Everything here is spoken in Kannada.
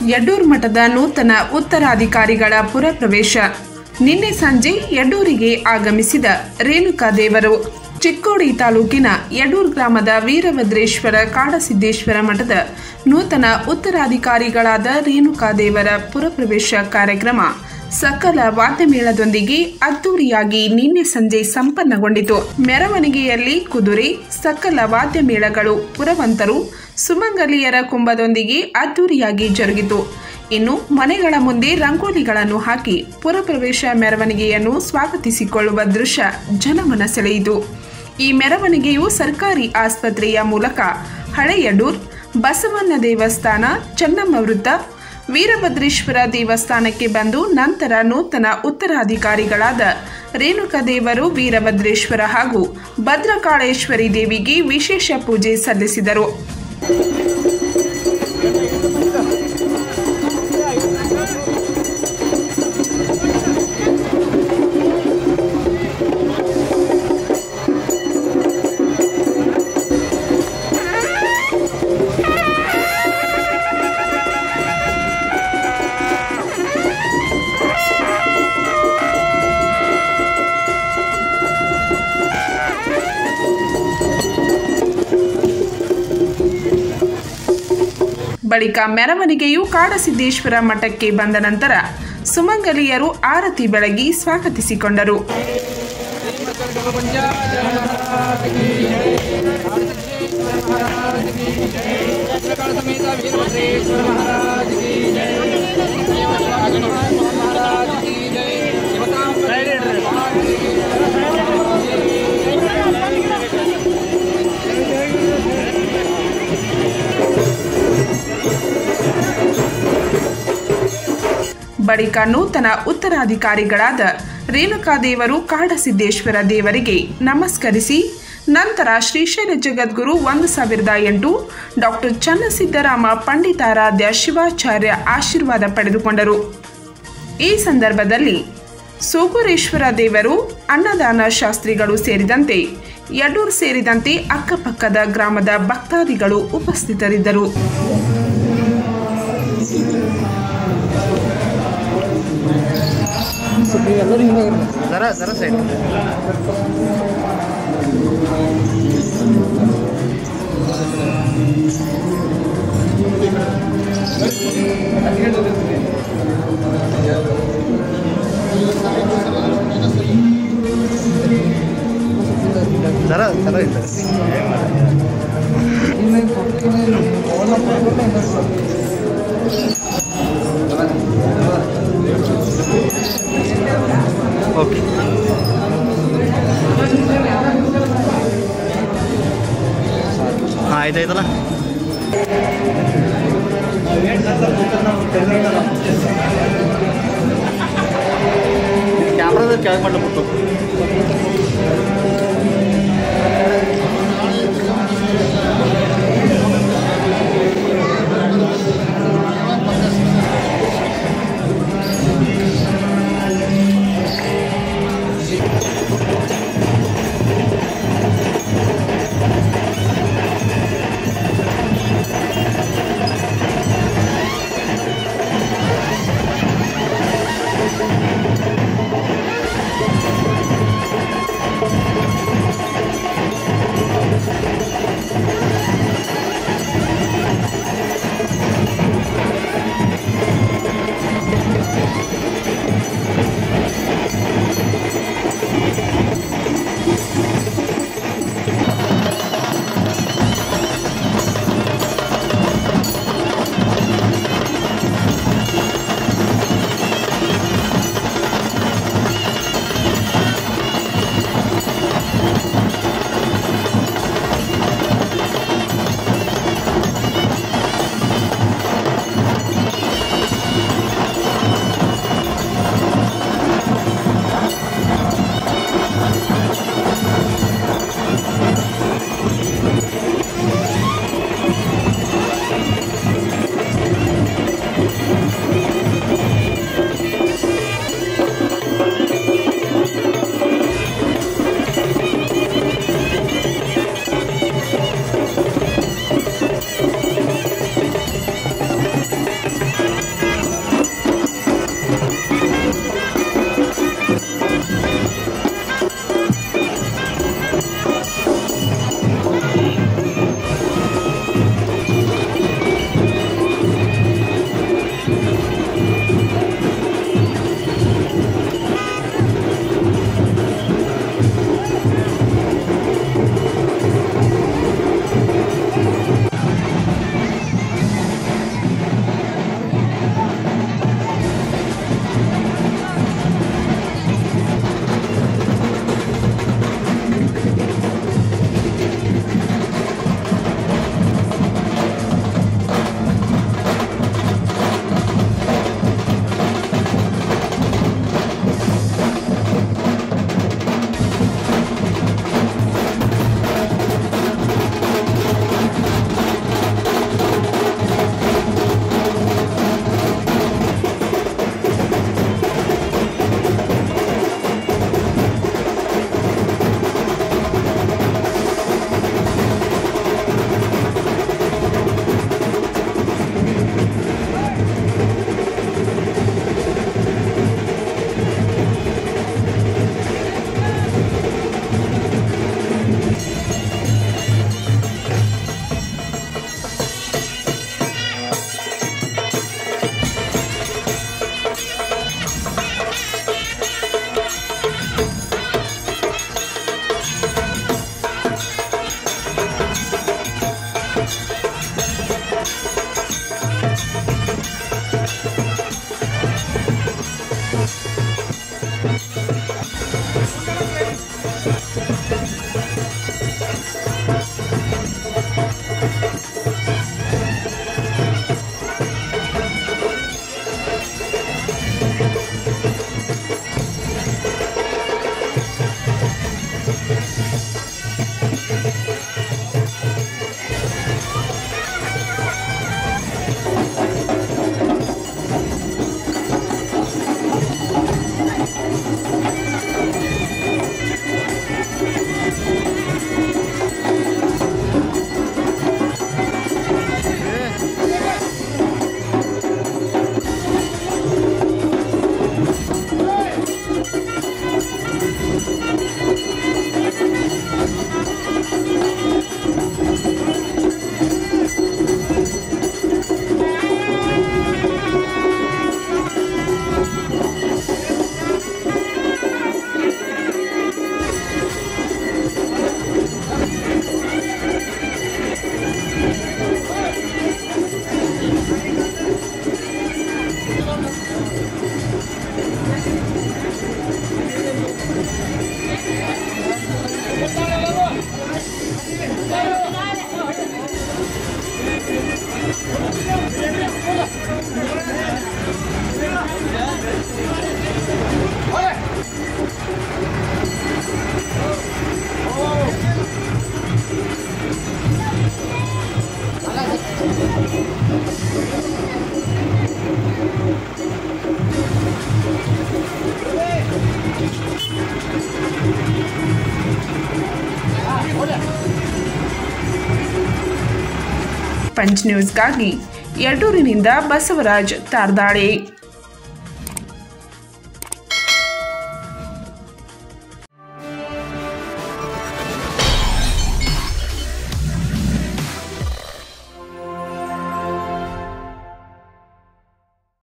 ಯಡ್ಡೂರು ಮಠದ ನೂತನ ಉತ್ತರಾಧಿಕಾರಿಗಳ ಪುರಪ್ರವೇಶ ನಿನ್ನೆ ಸಂಜೆ ಯಡ್ಡೂರಿಗೆ ಆಗಮಿಸಿದ ರೇಣುಕಾ ದೇವರು ಚಿಕ್ಕೋಡಿ ತಾಲೂಕಿನ ಯಡೂರ್ ಗ್ರಾಮದ ವೀರಭದ್ರೇಶ್ವರ ಕಾಡಸಿದ್ದೇಶ್ವರ ಮಠದ ನೂತನ ಉತ್ತರಾಧಿಕಾರಿಗಳಾದ ರೇಣುಕಾ ದೇವರ ಪುರಪ್ರವೇಶ ಕಾರ್ಯಕ್ರಮ ಸಕಲ ವಾದ್ಯಮೇಳದೊಂದಿಗೆ ಅದ್ದೂರಿಯಾಗಿ ನಿನ್ನೆ ಸಂಜೆ ಸಂಪನ್ನಗೊಂಡಿತು ಮೆರವಣಿಗೆಯಲ್ಲಿ ಕುದುರೆ ಸಕಲ ವಾದ್ಯಮೇಳಗಳು ಪುರವಂತರು ಸುಮಂಗಲಿಯರ ಕುಂಭದೊಂದಿಗೆ ಅದ್ದೂರಿಯಾಗಿ ಜರುಗಿತು ಇನ್ನು ಮನೆಗಳ ಮುಂದೆ ರಂಗೋಲಿಗಳನ್ನು ಹಾಕಿ ಪುರಪ್ರವೇಶ ಮೆರವಣಿಗೆಯನ್ನು ಸ್ವಾಗತಿಸಿಕೊಳ್ಳುವ ದೃಶ್ಯ ಜನಮನ ಸೆಳೆಯಿತು ಈ ಮೆರವಣಿಗೆಯು ಸರ್ಕಾರಿ ಆಸ್ಪತ್ರೆಯ ಮೂಲಕ ಹಳೆಯಡೂರ್ ಬಸವಣ್ಣ ದೇವಸ್ಥಾನ ಚೆನ್ನಮ್ಮ ವೃತ್ತ ವೀರಭದ್ರೇಶ್ವರ ದೇವಸ್ಥಾನಕ್ಕೆ ಬಂದು ನಂತರ ನೂತನ ಉತ್ತರಾಧಿಕಾರಿಗಳಾದ ರೇಣುಕಾ ದೇವರು ವೀರಭದ್ರೇಶ್ವರ ಹಾಗೂ ಭದ್ರಕಾಳೇಶ್ವರಿ ದೇವಿಗೆ ವಿಶೇಷ ಪೂಜೆ ಸಲ್ಲಿಸಿದರು ಬಳಿಕ ಮೆರವಣಿಗೆಯು ಕಾಡಸಿದ್ದೇಶ್ವರ ಮಠಕ್ಕೆ ಬಂದ ನಂತರ ಸುಮಂಗಲಿಯರು ಆರತಿ ಬೆಳಗಿ ಸ್ವಾಗತಿಸಿಕೊಂಡರು समेत वीरभद्रेश्वर महाराज की जय महाराज की जय देवताओं ಬಳಿಕ ನೂತನ ಉತ್ತರಾಧಿಕಾರಿಗಳಾದ ರೇಣುಕಾ ದೇವರು ಕಾಡಸಿದ್ದೇಶ್ವರ ದೇವರಿಗೆ ನಮಸ್ಕರಿಸಿ ನಂತರ ಶ್ರೀಶೈಲ ಜಗದ್ಗುರು ಒಂದು ಸಾವಿರದ ಎಂಟು ಡಾಕ್ಟರ್ ಚನ್ನಸಿದ್ದರಾಮ ಪಂಡಿತಾರಾಧ್ಯ ಶಿವಾಚಾರ್ಯ ಆಶೀರ್ವಾದ ಪಡೆದುಕೊಂಡರು ಈ ಸಂದರ್ಭದಲ್ಲಿ ಸೋಗೂರೇಶ್ವರ ದೇವರು ಅನ್ನದಾನ ಶಾಸ್ತ್ರಿಗಳು ಸೇರಿದಂತೆ ಯಡೂರ್ ಸೇರಿದಂತೆ ಅಕ್ಕಪಕ್ಕದ ಗ್ರಾಮದ ಭಕ್ತಾದಿಗಳು ಉಪಸ್ಥಿತರಿದ್ದರು ಜರ ಜರ ಸೈಡ್ ಜರ ಜರ ಇಲ್ಲ ಓಕೆ ಹಾಂ ಆಯ್ತಾಯ್ತಲ್ಲ ಕ್ಯಾಮ್ರಾದ ಕೆಳಗೆ ಮಾಡ್ಲಿಕ್ಕೆ ಪಂಚ್ ನ್ಯೂಸ್ಗಾಗಿ ಯಡೂರಿನಿಂದ ಬಸವರಾಜ್ ತಾರ್ದಾಳೆ